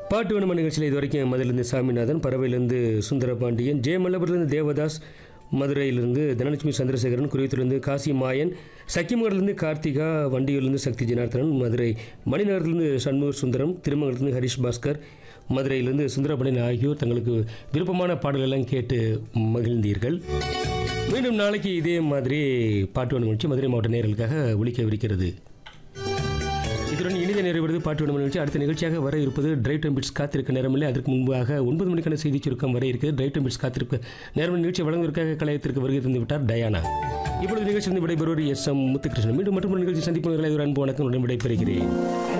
பாட்டு வேணுமா நிகழ்ச்சியில் இது வரைக்கும் மதுரையிலேருந்து சாமிநாதன் பறவையிலேருந்து சுந்தரபாண்டியன் ஜெயமல்லபுரத்துலேருந்து தேவதாஸ் மதுரையிலிருந்து தனலட்சுமி சந்திரசேகரன் குரியத்திலிருந்து காசி மாயன் சக்கிமங்கலத்திலிருந்து கார்த்திகா வண்டியூர்லேருந்து சக்தி ஜனார்த்தனன் மதுரை மணிநகரத்திலிருந்து சண்முகர் சுந்தரம் திருமங்கலத்திலிருந்து ஹரிஷ் பாஸ்கர் மதுரையிலிருந்து சுந்தரபாண்டியன் ஆகியோர் தங்களுக்கு விருப்பமான பாடல்களெல்லாம் கேட்டு மகிழ்ந்தீர்கள் மீண்டும் நாளைக்கு இதே மாதிரி பாட்டு வேணும் நிகழ்ச்சி மதுரை மாவட்ட நேயர்களுக்காக ஒலிக்கவிருக்கிறது இதுடன் இனித நிறைவது பாட்டு விடும் நிகழ்ச்சி அடுத்த நிகழ்ச்சியாக வர இருப்பது டிரைவ் டைம் பிட்ஸ் காத்திருக்க நேரமில்லை அதற்கு முன்பாக ஒன்பது மணிக்கான செய்தி சுருக்கம் வர இருக்கு டிரைவ் டைம் பிட்ஸ் காத்திருக்க நேரம் நிகழ்ச்சி வழங்குவதற்காக கலையத்திற்கு வருகை தந்து விட்டார் டயானா இப்பொழுது நிகழ்ச்சி விடைபெறுவர் எஸ் எம் முத்துகிருஷ்ணன் மீண்டும் மற்றொரு நிகழ்ச்சி சந்திப்பு ஒரு அன்பு வணக்கம் விடைபெறுகிறேன்